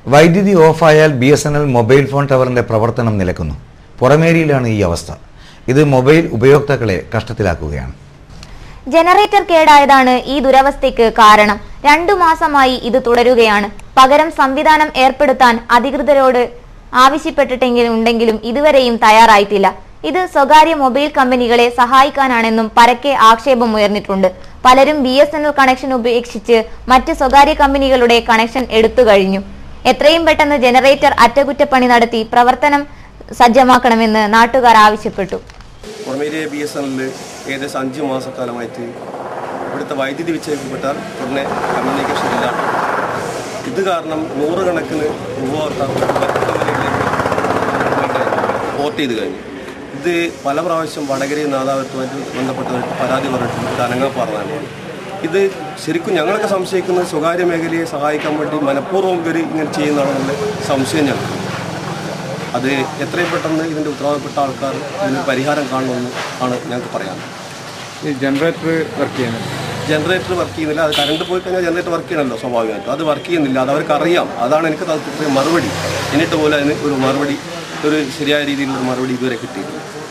വൈദ്യുതി ഓഫായാൽ B S N L mobile phone ടവറിന്റെ പ്രവർത്തനം നിലക്കുന്നു പുറമേരിയിലാണ് ഈ അവസ്ഥ ഇത് മൊബൈൽ ഉപയോക്താക്കളെ കഷ്ടത്തിലാക്കുകയാണ് ജനറേറ്റർ കേടായതാണ് ഈ ദുരവസ്ഥയ്ക്ക് കാരണം രണ്ടു മാസമായി ഇത് തുടരുകയാണ് പകരം സംവിധാനം ഏർപ്പെടുത്താൻ അധികൃതരോട് ആവശ്യപ്പെട്ടിട്ടെങ്കിലും ഉണ്ടെങ്കിലും ഇതുവരെയും തയ്യാറായിട്ടില്ല ഇത് സ്വകാര്യ മൊബൈൽ കമ്പനികളെ സഹായിക്കാനാണെന്നും പരക്കെ ആക്ഷേപം ഉയർന്നിട്ടുണ്ട് പലരും B S N L connection ഉപേക്ഷിച്ച് മറ്റ് സ്വകാര്യ കമ്പനികളുടെ കണക്ഷൻ എടുത്തു കഴിഞ്ഞു എത്രയും പെട്ടെന്ന് ജനറേറ്റർ അറ്റകുറ്റപ്പണി നടത്തി പ്രവർത്തനം സജ്ജമാക്കണമെന്ന് നാട്ടുകാർ ആവശ്യപ്പെട്ടു പുറമേരിയ ബി എസ് എൻ എല്ലിൽ ഏകദേശം അഞ്ച് മാസക്കാലമായിട്ട് ഇവിടുത്തെ വൈദ്യുതി വിച്ഛേദിക്കപ്പെട്ടാൽ ഉടനെ കമ്മ്യൂണിക്കേഷൻ ഇല്ല ഇത് കാരണം നൂറുകണക്കിന് ഉപഭോക്താക്കൾ മറ്റ് കമ്പനികളിലേക്ക് പോർട്ട് ചെയ്ത് കഴിഞ്ഞു ഇത് പല പ്രാവശ്യം വടകരയും നാദാപുരത്തുമായിട്ട് ബന്ധപ്പെട്ടവർക്ക് പരാതി പറഞ്ഞിട്ടുണ്ട് ഇത് അനങ്ങാപ്പാറന്നാണ് ഇത് ശരിക്കും ഞങ്ങളൊക്കെ സംശയിക്കുന്നത് സ്വകാര്യ മേഖലയെ സഹായിക്കാൻ വേണ്ടി മനഃപൂർവ്വം ഇവർ ഇങ്ങനെ ചെയ്യുന്നതാണെന്നുള്ള സംശയം ഞങ്ങൾക്ക് അത് എത്രയും പെട്ടെന്ന് ഇതിൻ്റെ ഉത്തരവാദപ്പെട്ട ആൾക്കാർ ഇതിന് പരിഹാരം കാണണമെന്ന് ആണ് ഞങ്ങൾക്ക് പറയാനുള്ളത് ഈ ജനറേറ്റർ വർക്ക് ചെയ്യുന്നത് ജനറേറ്റർ വർക്ക് ചെയ്യുന്നില്ല അത് കറണ്ട് പോയി കഴിഞ്ഞാൽ ജനറേറ്റർ വർക്ക് ചെയ്യണമല്ലോ സ്വാഭാവികമായിട്ടും അത് വർക്ക് ചെയ്യുന്നില്ല അത് അവർക്ക് അറിയാം അതാണ് എനിക്ക് താല്പര്യം മറുപടി എന്നിട്ട് പോലും അതിന് ഒരു മറുപടി ഒരു ശരിയായ രീതിയിലുള്ള മറുപടി ഇതുവരെ കിട്ടിയിട്ടില്ല